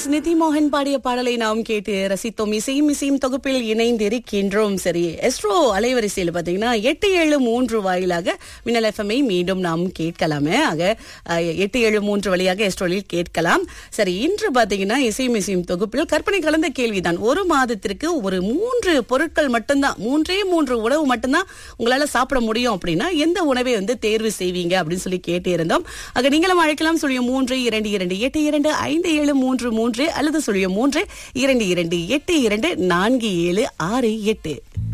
S நிதி மோகன் பாடிய பாடலை நாம் கேட்டு ரசித்தோம் இசையும் இசையும் தொகுப்பில் இணைந்திருக்கின்றோம் சரி எஸ்ட்ரோ அலைவரிசையில் பார்த்தீங்கன்னா எட்டு ஏழு மூன்று வாயிலாக மின்னல் எஃப்எம்ஐ மீண்டும் நாம் கேட்கலாமே ஆக அஹ், எட்டு ஏழு மூன்று வழியாக எஸ்ட்ரோலில் கேட்கலாம் சரி இன்று பார்த்தீங்கன்னா இசையும் இசையும் தொகுப்பில் கற்பனை கலந்த கேள்விதான் ஒரு மாதத்திற்கு ஒரு மூன்று பொருட்கள் மட்டும்தான் மூன்றே மூன்று உணவு மட்டும்தான் உங்களால சாப்பிட முடியும் அப்படின்னா எந்த உணவை வந்து தேர்வு செய்வீங்க அப்படின்னு சொல்லி கேட்டு இருந்தோம் ஆக நீங்களும் அழைக்கலாம் சொல்லிய மூன்று இரண்டு இரண்டு எட்டு இரண்டு ஐந்து ஏழு மூன்று மூன்று அல்லது சொல்லிய மூன்று இரண்டு இரண்டு எட்டு இரண்டு நான்கு ஏழு ஆறு எட்டு